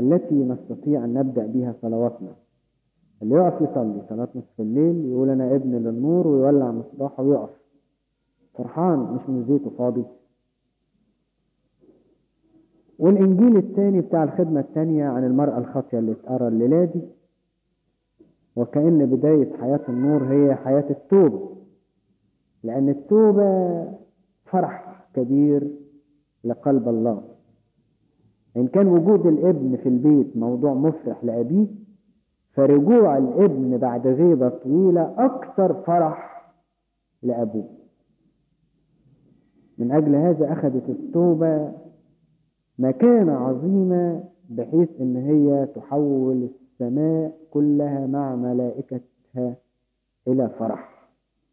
التي نستطيع أن نبدأ بها صلواتنا اللي يقف يصلي صلاة نصف الليل يقول أنا ابن للنور ويولع مصباحه ويقف فرحان مش من زيته فاضي والإنجيل الثاني بتاع الخدمة الثانية عن المرأة الخاطية اللي اتقرا الليلة دي وكأن بداية حياة النور هي حياة التوبة لأن التوبة فرح كبير لقلب الله إن كان وجود الابن في البيت موضوع مفرح لأبيه فرجوع الابن بعد غيبة طويلة أكثر فرح لأبوه من أجل هذا أخذت التوبة مكانة عظيمة بحيث إن هي تحول السماء كلها مع ملائكتها إلى فرح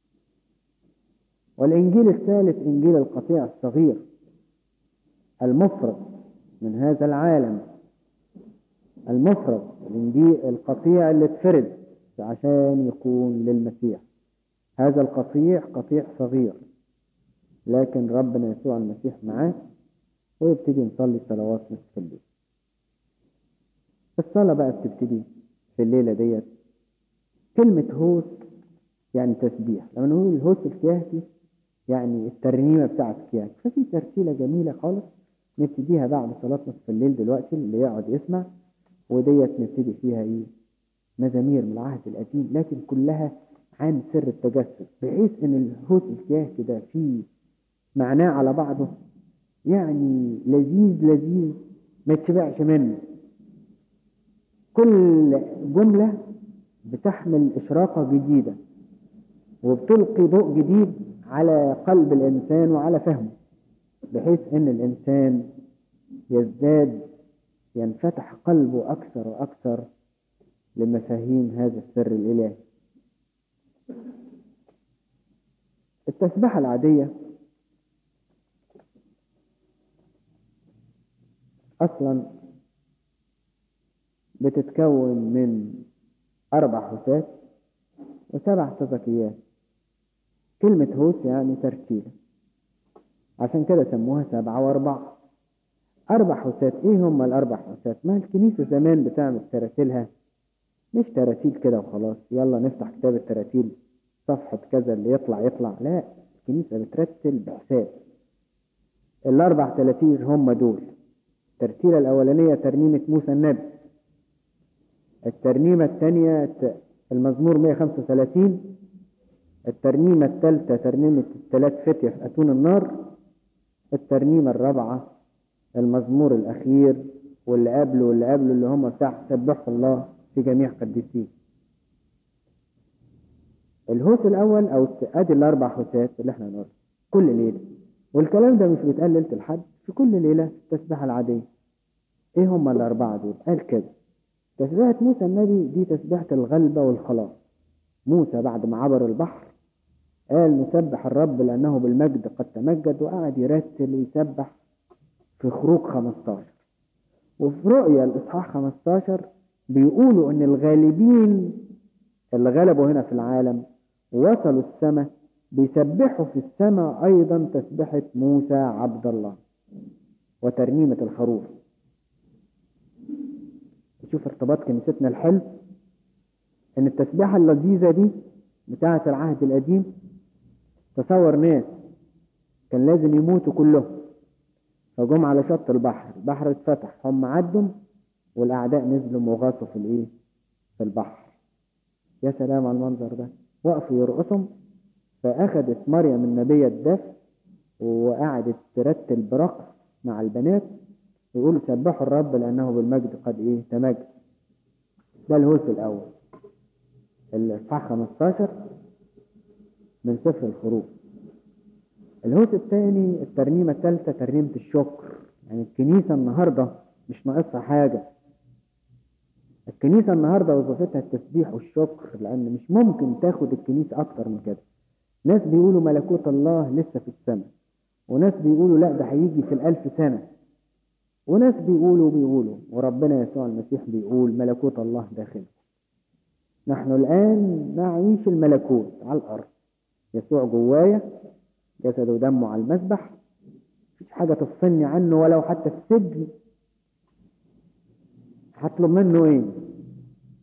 والإنجيل الثالث إنجيل القطيع الصغير المفرد من هذا العالم المفرد الإنجيل القطيع اللي اتفرد عشان يكون للمسيح هذا القطيع قطيع صغير لكن ربنا يسوع المسيح معاه ويبتدي نصلي صلوات نصف الليل الصلاة بقى بتبتدي في الليلة ديت كلمة هوس يعني تسبيح لما نقول الهوس الكيهتي يعني الترنيمة بتاعت الكيهت ففي ترتيلة جميلة خالص نبتديها بعد صلاة نصف الليل دلوقتي اللي يقعد يسمع وديت نبتدي فيها ايه مزامير من العهد القديم لكن كلها عن سر التجسد بحيث ان الهوس الكيهتي ده فيه معناه على بعضه يعني لذيذ لذيذ ما تشبعش منه كل جملة بتحمل إشراقة جديدة وبتلقي ضوء جديد على قلب الإنسان وعلى فهمه بحيث أن الإنسان يزداد ينفتح قلبه أكثر وأكثر لمفاهيم هذا السر الإلهي التسبحة العادية أصلا بتتكون من أربع حسات وسبع تزكيات كلمة هوس يعني ترتيلة عشان كده سموها سبعة وأربعة أربع حسات إيه هم الأربع حسات؟ ما الكنيسة زمان بتعمل تراتيلها مش تراتيل كده وخلاص يلا نفتح كتاب التراتيل صفحة كذا اللي يطلع يطلع لا الكنيسة بترتل بحساب الأربع تلاتير هم دول الترتيلة الأولانية ترنيمة موسى النبي الترنيمة الثانية المزمور 135 الترنيمة الثالثة ترنيمة الثلاث فتية في أتون النار الترنيمة الرابعة المزمور الأخير واللي قبله واللي قبله اللي هم بتاع سبحوا الله في جميع قديسيه الهوس الأول أو أدي الأربع هوسات اللي احنا نقول كل ليلة والكلام ده مش بيتقال ليلة الحد في كل ليلة التسبيحة العادية ايه هم الأربعة دول قال كده تسبيحة موسى النبي دي تسبيحة الغلبة والخلاص موسى بعد ما عبر البحر قال نسبح الرب لأنه بالمجد قد تمجد وقعد يرتل ويسبح في خروج 15 وفي رؤيا الإصحاح 15 بيقولوا إن الغالبين اللي غلبوا هنا في العالم وصلوا السماء بيسبحوا في السماء أيضا تسبحة موسى عبد الله وترنيمة الخروف شوف ارتباط كنيستنا الحلو ان التسبيحة اللذيذة دي بتاعة العهد القديم تصور ناس كان لازم يموتوا كلهم فجم على شط البحر البحر اتفتح هم عدوا والاعداء نزلوا وغاصوا في الايه في البحر يا سلام على المنظر ده وقفوا يرقصوا فاخدت مريم النبية الدف وقعدت ترتل برقص مع البنات يقولوا سبحوا الرب لأنه بالمجد قد إيه تمجد ده الهوس الأول الإصحاح 15 من سفر الخروج الهوس الثاني الترنيمة الثالثة ترنيمة الشكر يعني الكنيسة النهاردة مش ناقصها حاجة الكنيسة النهاردة وظيفتها التسبيح والشكر لأن مش ممكن تاخد الكنيسة أكتر من كده ناس بيقولوا ملكوت الله لسه في السماء وناس بيقولوا لا ده هيجي في الألف سنة وناس بيقولوا بيقولوا وربنا يسوع المسيح بيقول ملكوت الله داخلكم نحن الآن نعيش الملكوت على الأرض يسوع جوايا جسده ودمه على المسبح مفيش حاجة تفصلني عنه ولو حتى في السجن هطلب منه ايه